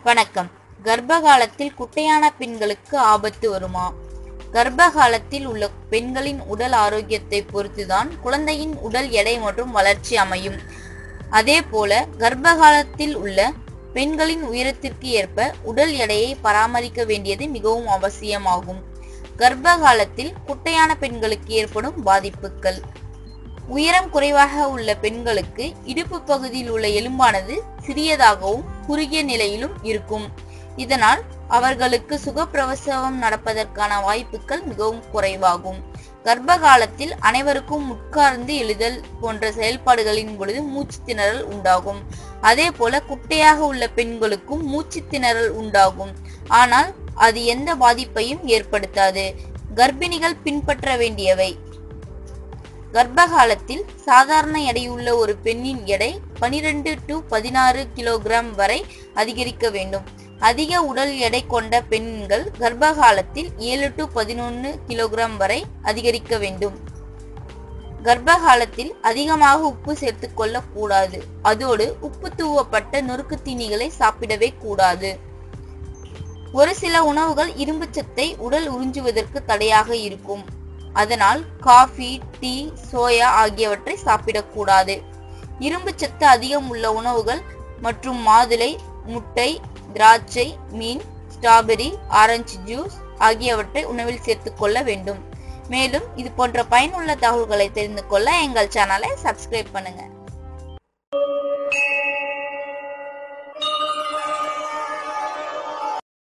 வணக்கம் கர்ப்ப காலத்தில் குட்டையான பெண்களுக்கு ஆபத்து வருமா கர்ப்ப காலத்தில் உள்ள பெண்களின் உடல் ஆரோக்கியத்தை பொறுத்துதான் குழந்தையின் உடல் எடை மற்றும் வளர்ச்சி அமையும் அதே போல கர்ப்ப காலத்தில் உள்ள பெண்களின் உயரத்திற்கு ஏற்ப உடல் எடையை பராமரிக்க வேண்டியது மிகவும் அவசியமாகும் கர்ப்ப காலத்தில் குட்டையான பெண்களுக்கு ஏற்படும் பாதிப்புகள் உயரம் குறைவாக உள்ள பெண்களுக்கு இடுப்பு பகுதியில் உள்ள எலும்பானது சிறியதாகவும் குறுகிய நிலையிலும் இருக்கும் இதனால் அவர்களுக்கு சுகப்பிரசவம் நடப்பதற்கான வாய்ப்புகள் மிகவும் குறைவாகும் கர்ப்ப காலத்தில் அனைவருக்கும் உட்கார்ந்து எழுதல் போன்ற செயல்பாடுகளின் பொழுது மூச்சு திணறல் உண்டாகும் அதே போல குட்டையாக உள்ள பெண்களுக்கும் மூச்சு திணறல் உண்டாகும் ஆனால் அது எந்த பாதிப்பையும் ஏற்படுத்தாது கர்ப்பிணிகள் பின்பற்ற வேண்டியவை கர்ப்ப காலத்தில் சாதாரண எடையுள்ள ஒரு பெண்ணின் எடை 12 டு பதினாறு கிலோகிராம் வரை அதிகரிக்க வேண்டும் அதிக உடல் எடை கொண்ட பெண்கள் கர்ப்ப காலத்தில் ஏழு டு பதினொன்று கிலோகிராம் வரை அதிகரிக்க வேண்டும் கர்ப்ப காலத்தில் அதிகமாக உப்பு சேர்த்துக் கொள்ளக் கூடாது அதோடு உப்பு தூவப்பட்ட நொறுக்கு தீனிகளை சாப்பிடவே கூடாது ஒரு சில உணவுகள் இரும்புச்சத்தை உடல் உறிஞ்சுவதற்கு தடையாக இருக்கும் அதனால் காஃபி டீ சோயா ஆகியவற்றை சாப்பிடக்கூடாது இரும்புச்சத்து அதிகம் உள்ள உணவுகள் மற்றும் மாதுளை முட்டை திராட்சை மீன் ஸ்ட்ராபெரி ஆரஞ்சு ஜூஸ் ஆகியவற்றை உணவில் சேர்த்துக்கொள்ள வேண்டும் மேலும் இது போன்ற பயனுள்ள தகவல்களை தெரிந்து கொள்ள எங்கள் சேனலை சப்ஸ்கிரைப் பண்ணுங்க